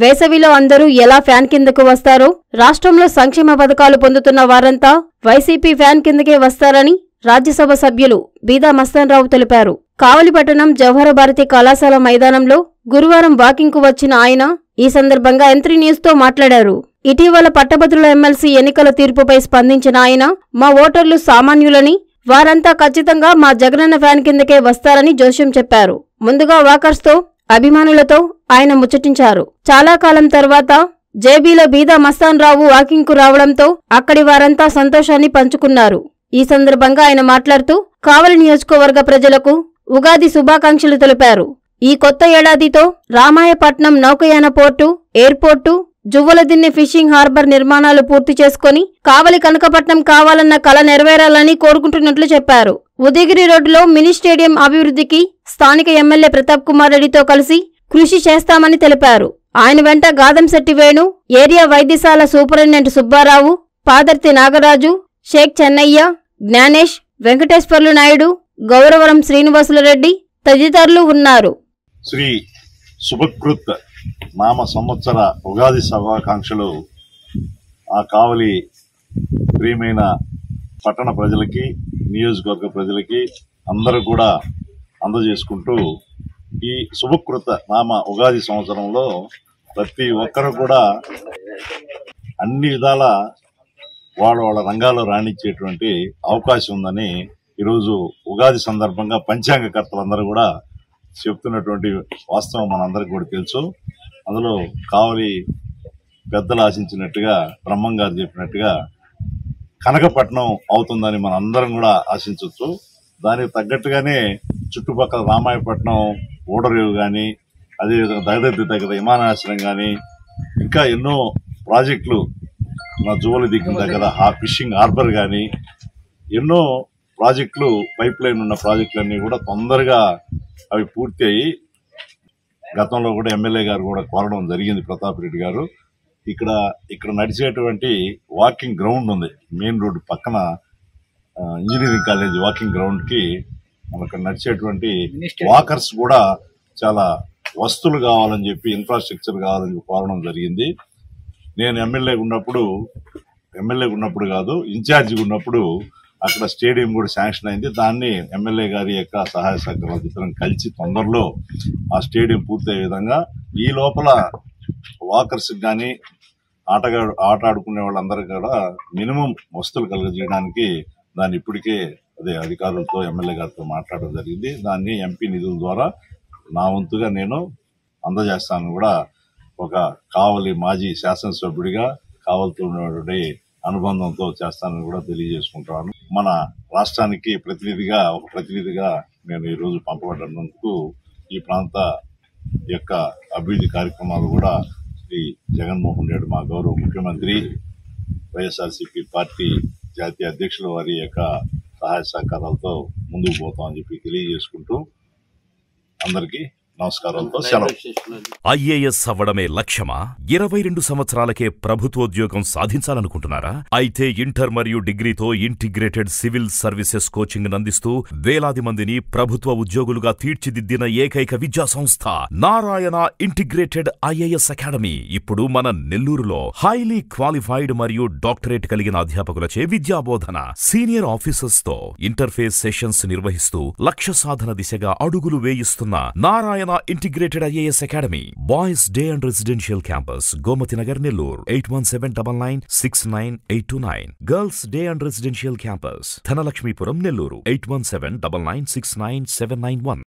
వేసవిలో అందరూ ఎలా ఫ్యాన్ కిందకు వస్తారో రాష్ట్రంలో సంక్షేమ పథకాలు పొందుతున్న వారంతా వైసీపీ ఫ్యాన్ కిందకే వస్తారని రాజ్యసభ సభ్యులు బీదా మస్తాన్రావు తెలిపారు కావలిపట్టణం జవహర భారతి కళాశాల మైదానంలో గురువారం వాకింగ్కు వచ్చిన ఆయన ఈ సందర్భంగా ఎంత్రీ న్యూస్తో మాట్లాడారు ఇటీవల పట్టభద్రుల ఎమ్మెల్సీ ఎన్నికల తీర్పుపై స్పందించిన ఆయన మా ఓటర్లు సామాన్యులని వారంతా ఖచ్చితంగా మా జగనన్న ఫ్యాన్ కిందకే వస్తారని జోస్యం చెప్పారు ముందుగా వాకర్స్తో అభిమానులతో ఆయన ముచ్చటించారు చాలా కాలం తర్వాత జేబీలో బీదా మస్తాన్ రావు వాకింగ్కు రావడంతో అక్కడి వారంతా సంతోషాన్ని పంచుకున్నారు ఈ సందర్భంగా ఆయన మాట్లాడుతూ కావలి నియోజకవర్గ ప్రజలకు ఉగాది శుభాకాంక్షలు తెలిపారు ఈ కొత్త ఏడాదితో రామాయపట్నం నౌకయాన port airport Juvvaladinne fishing harbour నిర్మాణాలు పూర్తి చేసుకుని కావలి కనకపట్నం కావాలన్న కల నెరవేరాలని కోరుకుంటున్నట్లు చెప్పారు ఉదయగిరి రోడ్డులో మినీ స్టేడియం అభివృద్ధికి స్థానిక ఎమ్మెల్యే ప్రతాప్ కుమార్ రెడ్డితో కలిసి కృషి చేస్తామని తెలిపారు ఆయన వెంట గాదంశెట్టి వేణు ఏరియా వైద్యశాల సూపరింటెండెంట్ సుబ్బారావు పాదర్తి నాగరాజు షేక్ చెన్నయ్య జ్ఞానేష్ వెంకటేశ్వర్లు నాయుడు గౌరవరం శ్రీనివాసులరెడ్డి తదితరులు ఉన్నారు శ్రీ శుభకృత్ నామ సంవత్సర ఉగాది శుభాకాంక్షలు ఆ కావలి ప్రియమైన పట్టణ ప్రజలకి నియోజకవర్గ ప్రజలకి అందరూ కూడా అందజేసుకుంటూ ఈ శుభకృత నామ ఉగాది సంవత్సరంలో ప్రతి ఒక్కరు కూడా అన్ని విధాల వాళ్ళ వాళ్ళ రంగాల్లో రాణించేటువంటి అవకాశం ఉందని ఈరోజు ఉగాది సందర్భంగా పంచాంగకర్తలందరూ కూడా చెప్తున్నటువంటి వాస్తవం మనందరికీ కూడా తెలుసు అందులో కావలి పెద్దలు ఆశించినట్టుగా బ్రహ్మం గారు చెప్పినట్టుగా కనకపట్నం అవుతుందని మన అందరం కూడా ఆశించవచ్చు దానికి తగ్గట్టుగానే చుట్టుపక్కల రామాయపట్నం ఓడరేవు కానీ అదేవిధంగా దగదత్తి దగ్గర విమానాశ్రయం కానీ ఇంకా ఎన్నో ప్రాజెక్టులు మా జువలి దిగ్గు దగ్గర ఆ ఫిషింగ్ హార్బర్ కానీ ఎన్నో ప్రాజెక్టులు పైప్ లైన్ ఉన్న ప్రాజెక్టులన్నీ కూడా తొందరగా అవి పూర్తి అయ్యి గతంలో కూడా ఎమ్మెల్యే గారు కూడా కోరడం జరిగింది ప్రతాప్ రెడ్డి గారు ఇక్కడ ఇక్కడ నడిచేటువంటి వాకింగ్ గ్రౌండ్ ఉంది మెయిన్ రోడ్డు పక్కన ఆ, ఇంజనీరింగ్ కాలేజ్ వాకింగ్ గ్రౌండ్ కి మనకు నడిచేటువంటి వాకర్స్ కూడా చాలా వస్తువులు కావాలని చెప్పి ఇన్ఫ్రాస్ట్రక్చర్ కావాలని చెప్పి కోరడం జరిగింది నేను ఎమ్మెల్యే ఉన్నప్పుడు ఎమ్మెల్యే ఉన్నప్పుడు కాదు ఇన్ఛార్జి ఉన్నప్పుడు అక్కడ స్టేడియం కూడా శాంక్షన్ అయింది దాన్ని ఎమ్మెల్యే గారి యొక్క సహాయ సహకారాలు ఇద్దరం కలిసి తొందరలో ఆ స్టేడియం పూర్తయ్యే విధంగా ఈ లోపల వాకర్స్ కానీ ఆటగాడు ఆట ఆడుకునే వాళ్ళందరూ కూడా మినిమం వస్తువులు కలుగజేయడానికి దాన్ని ఇప్పటికే అదే అధికారులతో ఎమ్మెల్యే గారితో మాట్లాడడం జరిగింది దాన్ని ఎంపీ నిధుల ద్వారా నా వంతుగా నేను అందజేస్తాను కూడా ఒక కావలి మాజీ శాసనసభ్యుడిగా కావలితో ఉన్నటువంటి అనుబంధంతో చేస్తానని కూడా తెలియజేసుకుంటాను మన రాష్ట్రానికి ప్రతినిధిగా ఒక ప్రతినిధిగా నేను ఈ రోజు పంపబడినందుకు ఈ ప్రాంత యొక్క అభివృద్ధి కార్యక్రమాలు కూడా శ్రీ జగన్మోహన్ రెడ్డి మా గౌరవ ముఖ్యమంత్రి వైఎస్ఆర్సీపీ పార్టీ జాతీయ అధ్యక్షుల వారి యొక్క సహాయ సహకారాలతో ముందుకు పోతామని చెప్పి తెలియజేసుకుంటూ అందరికీ నమస్కారాలతో సెలవు ఐఏఎస్ అవ్వడమే లక్ష్యమా ఇరవై రెండు సంవత్సరాలకే ప్రభుత్వోద్యోగం సాధించాలనుకుంటున్నారా అయితే ఇంటర్ మరియు డిగ్రీతో ఇంటిగ్రేటెడ్ సివిల్ సర్వీసెస్ కోచింగ్ అందిస్తూ వేలాది మందిని ప్రభుత్వ ఉద్యోగులుగా తీర్చిదిద్దిన ఏకైక విద్యా సంస్థ నారాయణ ఇంటిగ్రేటెడ్ ఐఏఎస్ అకాడమీ ఇప్పుడు మన నెల్లూరులో హైలీ క్వాలిఫైడ్ మరియు డాక్టరేట్ కలిగిన అధ్యాపకులచే విద్యాబోధన సీనియర్ ఆఫీసర్స్ తో ఇంటర్ఫేస్ సెషన్స్ నిర్వహిస్తూ లక్ష్య సాధన దిశగా అడుగులు వేయిస్తున్న Narayana integrated IAS academy boys day and residential campus Gomathi Nagar Nellore eight one seven double nine six nine eight two nine girls day and residential campus Dhanalakshmipuram Nellore eight one seven double nine six nine seven nine one